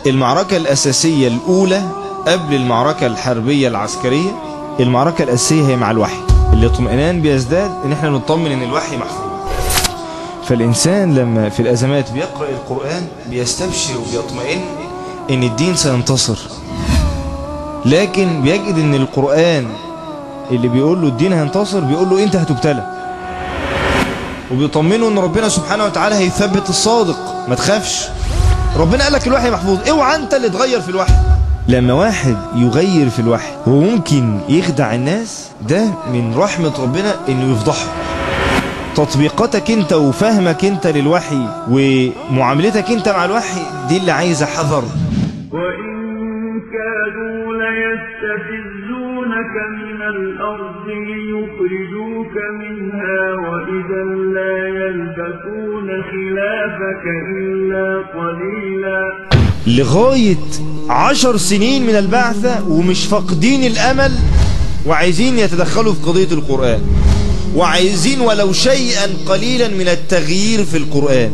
المعركة الأساسية الأولى قبل المعركة الحربية العسكرية المعركة الأساسية هي مع الوحي الاطمئنان بيزداد ان احنا نطمن ان الوحي محفوظ فالإنسان لما في الأزمات بيقرأ القرآن بيستبشر وبيطمئن ان الدين سينتصر لكن بيجد ان القرآن اللي بيقول له الدين هينتصر بيقول له انت هتبتلى وبيطمنه ان ربنا سبحانه وتعالى هيثبت الصادق ما تخافش ربنا قال لك الوحي محفوظ اوعى انت اللي تغير في الوحي لما واحد يغير في الوحي هو ممكن يخدع الناس ده من رحمة ربنا انه يفضحه تطبيقاتك انت وفهمك انت للوحي ومعاملتك انت مع الوحي دي اللي عايزة حذر وإن كادوا ليستفزونك من الأرض ليخرجوك منها وإذا لا يلبثون خلافك إلا قليلا لغاية عشر سنين من البعثة ومش فاقدين الأمل وعايزين يتدخلوا في قضية القرآن وعايزين ولو شيئا قليلا من التغيير في القرآن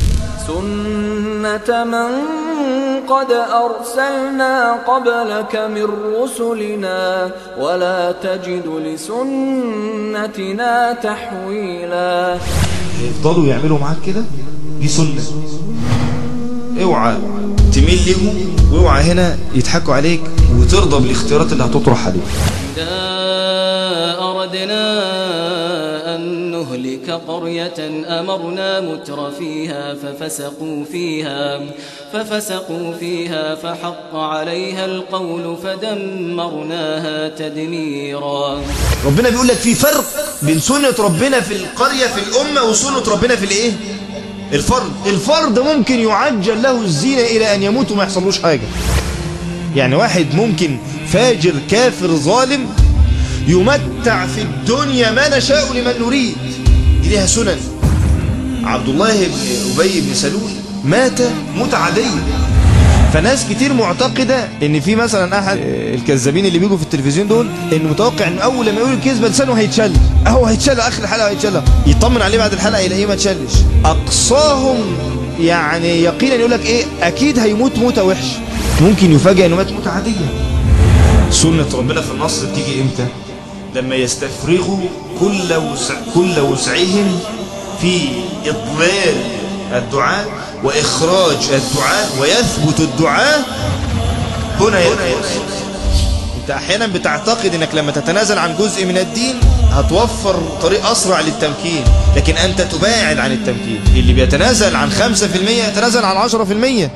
سنة من قد أرسلنا قبلك من رسلنا ولا تجد لسنتنا تحويلا يفضلوا يعملوا معاك كده دي سنة اوعى تميل ليهم واوعى هنا يضحكوا عليك وترضى بالاختيارات اللي هتطرح عليك إذا أردنا أن نهلك قرية أمرنا متر فيها ففسقوا فيها ففسقوا فيها فحق عليها القول فدمرناها تدميرا ربنا بيقول لك في فرق بين سنة ربنا في القرية في الأمة وسنة ربنا في الإيه؟ الفرد الفرد ممكن يعجل له الزينة إلى أن يموت وما يحصلوش حاجة يعني واحد ممكن فاجر كافر ظالم يمتع في الدنيا ما نشاء لمن نريد دي ليها سنن عبد الله بن أبي بن سلول مات متعديا فناس كتير معتقدة ان في مثلا احد الكذابين اللي بيجوا في التلفزيون دول انه متوقع ان اول لما يقول الكذبة لسانه هيتشل اهو هيتشل اخر الحلقة هيتشل يطمن عليه بعد الحلقة يلاقيه ما تشلش اقصاهم يعني يقينا يقول لك ايه اكيد هيموت موتة وحش ممكن يفاجئ انه مات موتة عادية سنة ربنا في النصر بتيجي امتى لما يستفرغوا كل وسع كل وسعهم في اضلال الدعاء وإخراج الدعاء ويثبت الدعاء هنا يثبت انت احيانا بتعتقد انك لما تتنازل عن جزء من الدين هتوفر طريق اسرع للتمكين لكن انت تباعد عن التمكين اللي بيتنازل عن 5% يتنازل عن 10% 5%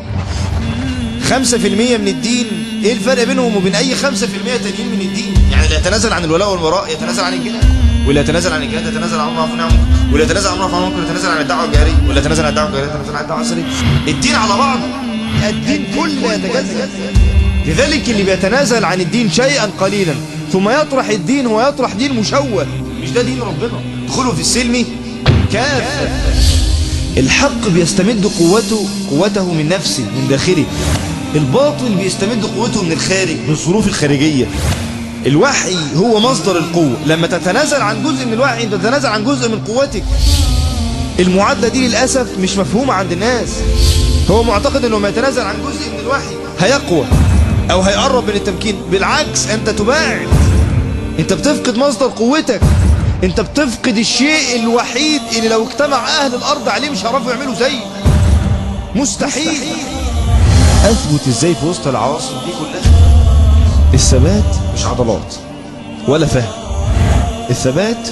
من الدين ايه الفرق بينهم وبين اي 5% تانيين من الدين يعني اللي يتنازل عن الولاء والبراء يتنازل عن الجهاد واللي يتنازل عن الجهاد يتنازل عن المعروف والنهي عن المنكر واللي يتنازل عن المعروف والنهي عن المنكر يتنازل عن الدعوه الجاريه واللي يتنازل عن الدعوه الجاريه يتنازل عن الدعوه السريه الدين على بعض الدين كله يتجزأ لذلك اللي بيتنازل عن الدين شيئا قليلا ثم يطرح الدين هو يطرح دين مشوه مش ده دين ربنا ادخلوا في السلم كافة الحق بيستمد قوته قوته من نفسه من داخله الباطل بيستمد قوته من الخارج من الظروف الخارجية الوحي هو مصدر القوة لما تتنازل عن جزء من الوحي انت تتنازل عن جزء من قوتك المعادلة دي للأسف مش مفهومة عند الناس هو معتقد انه لما يتنازل عن جزء من الوحي هيقوى او هيقرب من التمكين بالعكس انت تباعد انت بتفقد مصدر قوتك انت بتفقد الشيء الوحيد اللي لو اجتمع اهل الارض عليه مش هيعرفوا يعملوا زيه مستحيل اثبت ازاي في وسط العواصف دي كلها الثبات مش عضلات ولا فهم الثبات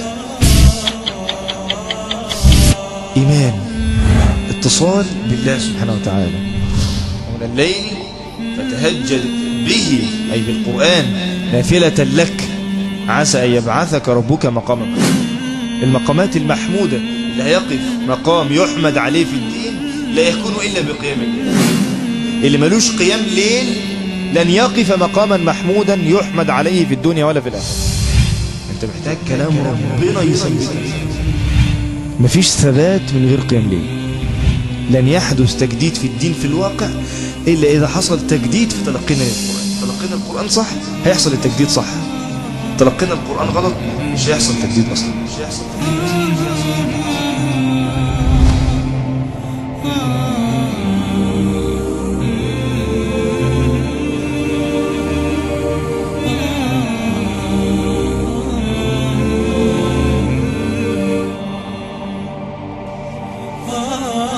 ايمان اتصال بالله سبحانه وتعالى ومن الليل فتهجد به أي بالقرآن نافلة لك عسى أن يبعثك ربك مقاما المقامات المحمودة اللي هيقف مقام يحمد عليه في الدين لا يكون إلا بقيام الليل اللي ملوش قيام ليل لن يقف مقاما محمودا يحمد عليه في الدنيا ولا في الآخرة انت محتاج كلام ربنا يثبتك مفيش ثبات من غير قيام ليل لن يحدث تجديد في الدين في الواقع إلا إذا حصل تجديد في تلقينا للقرآن تلقينا القرآن صح هيحصل التجديد صح تلقينا القرآن غلط مش هيحصل تجديد أصلا مش هيحصل تجديد الله